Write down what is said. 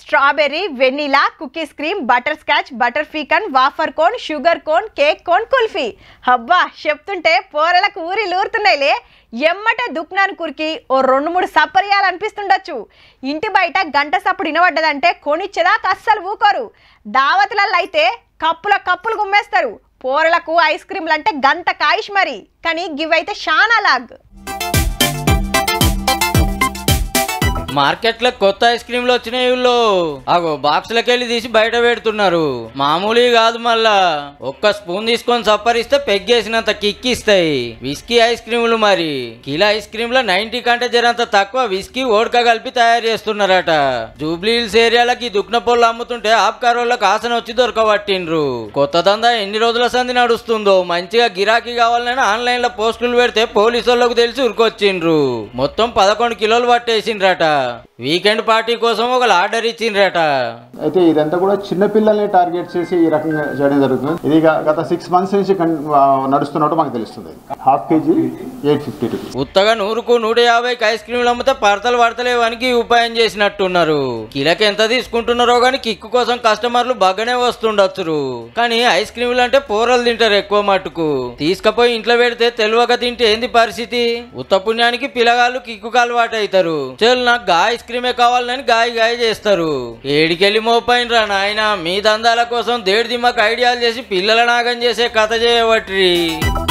strawberry vanilla cookies cream butterscotch butter pecan wafer cone sugar cone cake cone kulfi హబ్బా చెప్తుంటే పోరలకు ఊరిలు ఊరుతున్నాయిలే ఎమ్మట దుక్నాను కురికి ఓ రెండు మూడు సప్పరియాలనిపిస్తుండొచ్చు ఇంటి బయట గంట సప్పుడు వినబడ్డదంటే కొనిచ్చేదాకా అస్సలు ఊకోరు దావతులలో అయితే కప్పుల కప్పులు గుమ్మేస్తారు పోరలకు ఐస్ క్రీమ్లు అంటే గంత కాయిష్ మరి కానీ గివైతే షానా లాగ్ మార్కెట్లో కొత్త ఐస్ క్రీమ్లు వచ్చినాయి వీళ్ళు అగో బాక్సులకి వెళ్ళి తీసి బయట పెడుతున్నారు మామూలు కాదు మళ్ళా ఒక్క స్పూన్ తీసుకొని సప్పరిస్తే పెగ్గేసినంత కిక్ ఇస్తాయి విస్కీ ఐస్ క్రీములు మరి కిలో ఐస్ క్రీమ్ లో నైన్టీ కంటే జరంత తక్కువ విస్కీ ఓడక కలిపి తయారు చేస్తున్నారట జూబ్లీ హిల్స్ ఏరియాలకి దుక్న పొల్లు అమ్ముతుంటే ఆప్కారోళ్ళకి ఆసన వచ్చి దొరకబట్టిండ్రు కొత్త దందా ఎన్ని రోజుల సంది నడుస్తుందో మంచిగా గిరాకీ కావాలని ఆన్లైన్ లో పోస్టులు పెడితే పోలీసు వాళ్ళకు తెలిసి ఉరికొచ్చిండ్రు మొత్తం పదకొండు కిలోలు పట్టేసిండ్రట వీకెండ్ పార్టీ కోసం ఒక ఆర్డర్ ఇచ్చిండ్రట అయితే ఇదంతా కూడా చిన్న పిల్లల్ని టార్గెట్ చేసి ఈ రకంగా చేయడం జరుగుతుంది ఇది గ- గత సిక్స్ మంత్స్ నుంచి కన్- ఆ, నడుస్తున్నట్టు మాకు తెలుస్తుంది half KG eight fifty rupees ఉత్తగా నూరుకు నూట యాభైకి ఐస్ క్రీమ్లు అమ్మితే పడతలు పడతలేవనికి ఉపాయం చేసినట్టున్నారు కిలకి ఎంత తీసుకుంటున్నారో కానీ కిక్కు కోసం కస్టమర్లు బాగానే వస్తుండొచ్చురు కానీ ఐస్ క్రీములు అంటే పోరలు తింటారు ఎక్కువ మట్టుకు తీసుకపోయి ఇంట్లో పెడితే తెలియక తింటే ఏంది పరిస్థితి ఉత్త పుణ్యానికి పిల్లగాళ్ళు కిక్కు అలవాటు అవుతారు చల్ నాకు గా ఐస్ క్రీమే కావాలని గాయ గాయ చేస్తారు ఏడికెళ్ళి మోపైనరా నాయన మీ దందాల కోసం దేడి దిమ్మకు ఐడియాలు చేసి పిల్లల నాగం చేసే కథ చేయబట్టి